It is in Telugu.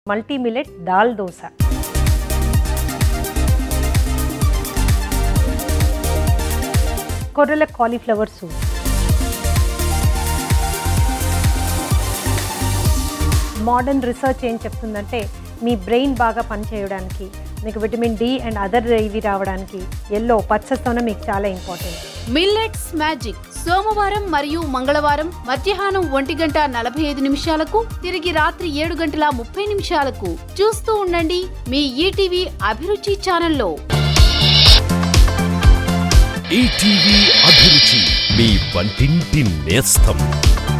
మల్టీ మిలెట్ దాల్ దోశ కొర్రెల కాలీఫ్లవర్ సూప్ మోడర్న్ రీసెర్చ్ ఏం చెప్తుందంటే మీ బ్రెయిన్ బాగా పనిచేయడానికి మీకు విటమిన్ డి అండ్ అదర్ ఇవి రావడానికి ఎల్లో పచ్చస్తోనే మీకు చాలా ఇంపార్టెంట్ మిల్లెట్స్ మ్యాజిక్ సోమవారం మరియు మంగళవారం మధ్యాహ్నం ఒంటి గంట నలభై ఐదు నిమిషాలకు తిరిగి రాత్రి ఏడు గంటల ముప్పై నిమిషాలకు చూస్తూ ఉండండి మీ ఈటీవీ అభిరుచి ఛానల్లో ఈటీవీ అభిరుచి మీ వంటింటి నేస్తం